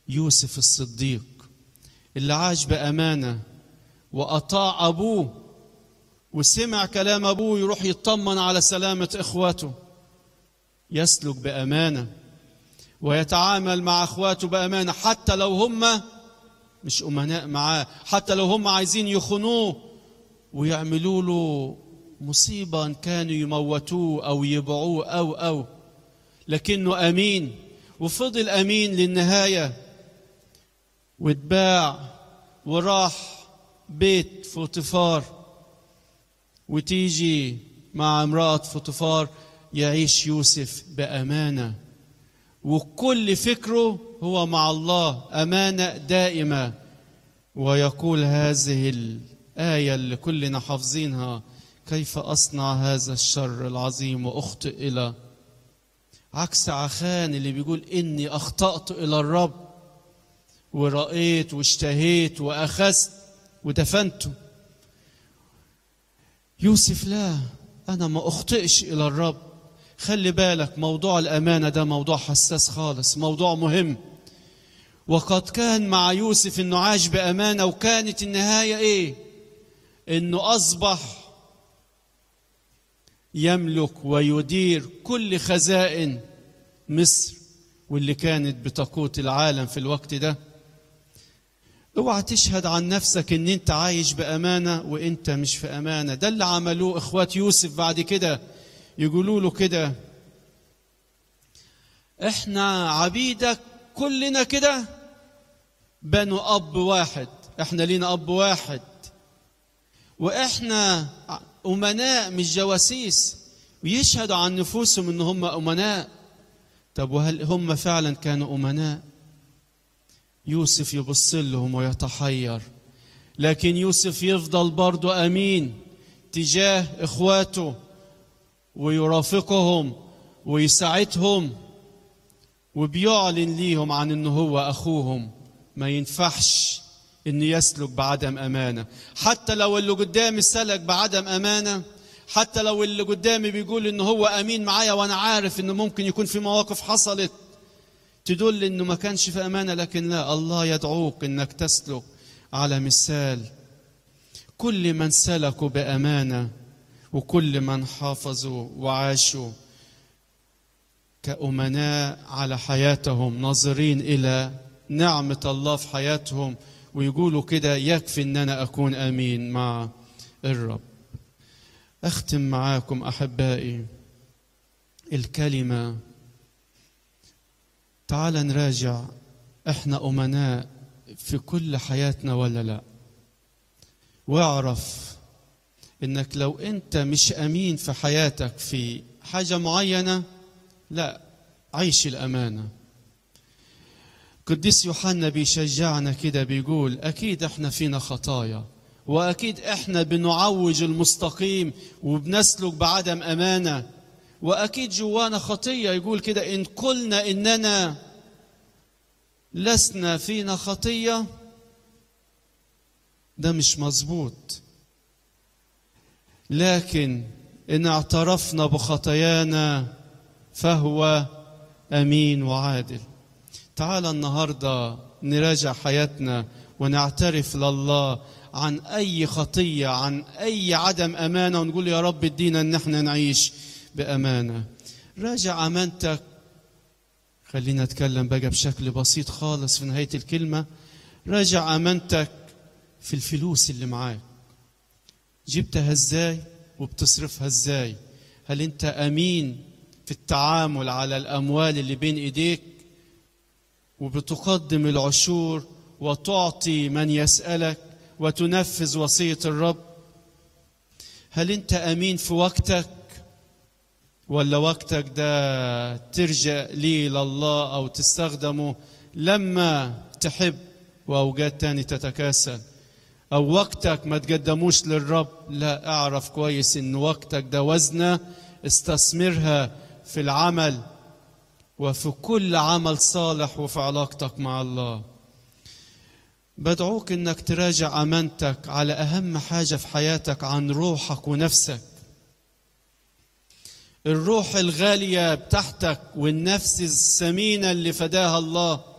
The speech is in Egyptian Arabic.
يوسف الصديق اللي عاش بأمانة وأطاع أبوه وسمع كلام أبوه يروح يطمن على سلامة إخواته يسلك بأمانة ويتعامل مع إخواته بأمانة حتى لو هم مش أمناء معاه حتى لو هم عايزين يخنوه ويعملوا له مصيبة إن كانوا يموتوه أو يبيعوه أو أو لكنه أمين وفضل أمين للنهاية واتباع وراح بيت فوطيفار وتيجي مع امرأة فوطيفار يعيش يوسف بأمانة وكل فكره هو مع الله أمانة دائمة ويقول هذه الآية اللي كلنا حافظينها كيف أصنع هذا الشر العظيم وأخطئ إلى عكس عخان اللي بيقول إني أخطأت إلى الرب ورأيت واشتهيت وأخذت ودفنته يوسف لا أنا ما أخطئش إلى الرب خلي بالك موضوع الأمانة ده موضوع حساس خالص موضوع مهم وقد كان مع يوسف انه عاش بامانه وكانت النهايه ايه انه اصبح يملك ويدير كل خزائن مصر واللي كانت بتقوت العالم في الوقت ده اوعى تشهد عن نفسك ان انت عايش بامانه وانت مش في امانه ده اللي عملوه اخوات يوسف بعد كده يقولوا له كده احنا عبيدك كلنا كده بنو اب واحد احنا لينا اب واحد واحنا امناء مش جواسيس ويشهدوا عن نفوسهم ان هم امناء طب وهل هم فعلا كانوا امناء يوسف يبص لهم ويتحير لكن يوسف يفضل برضه امين تجاه اخواته ويرافقهم ويساعدهم وبيعلن ليهم عن انه هو اخوهم ما ينفعش انه يسلك بعدم امانه حتى لو اللي قدامي سلك بعدم امانه حتى لو اللي قدامي بيقول ان هو امين معايا وانا عارف انه ممكن يكون في مواقف حصلت تدل انه ما كانش في امانه لكن لا الله يدعوك انك تسلك على مثال كل من سلكوا بامانه وكل من حافظوا وعاشوا كأمناء على حياتهم ناظرين إلى نعمة الله في حياتهم ويقولوا كده يكفي أن أنا أكون أمين مع الرب أختم معاكم أحبائي الكلمة تعال نراجع إحنا أمناء في كل حياتنا ولا لا واعرف انك لو انت مش امين في حياتك في حاجه معينه لا عيش الامانه قديس يوحنا بيشجعنا كده بيقول اكيد احنا فينا خطايا واكيد احنا بنعوج المستقيم وبنسلك بعدم امانه واكيد جوانا خطيه يقول كده ان قلنا اننا لسنا فينا خطيه ده مش مظبوط لكن ان اعترفنا بخطايانا فهو امين وعادل تعال النهارده نراجع حياتنا ونعترف لله عن اي خطيه عن اي عدم امانه ونقول يا رب ادينا ان احنا نعيش بامانه راجع امانتك خلينا نتكلم بقى بشكل بسيط خالص في نهايه الكلمه راجع امانتك في الفلوس اللي معاك جبتها ازاي وبتصرفها ازاي هل انت امين في التعامل على الاموال اللي بين ايديك وبتقدم العشور وتعطي من يسالك وتنفذ وصيه الرب هل انت امين في وقتك ولا وقتك ده ترجع ليه لله او تستخدمه لما تحب واوقات تاني تتكاسل او وقتك ما تقدموش للرب لا اعرف كويس ان وقتك ده وزنه استثمرها في العمل وفي كل عمل صالح وفي علاقتك مع الله بدعوك انك تراجع امانتك على اهم حاجه في حياتك عن روحك ونفسك الروح الغاليه بتاعتك والنفس الثمينه اللي فداها الله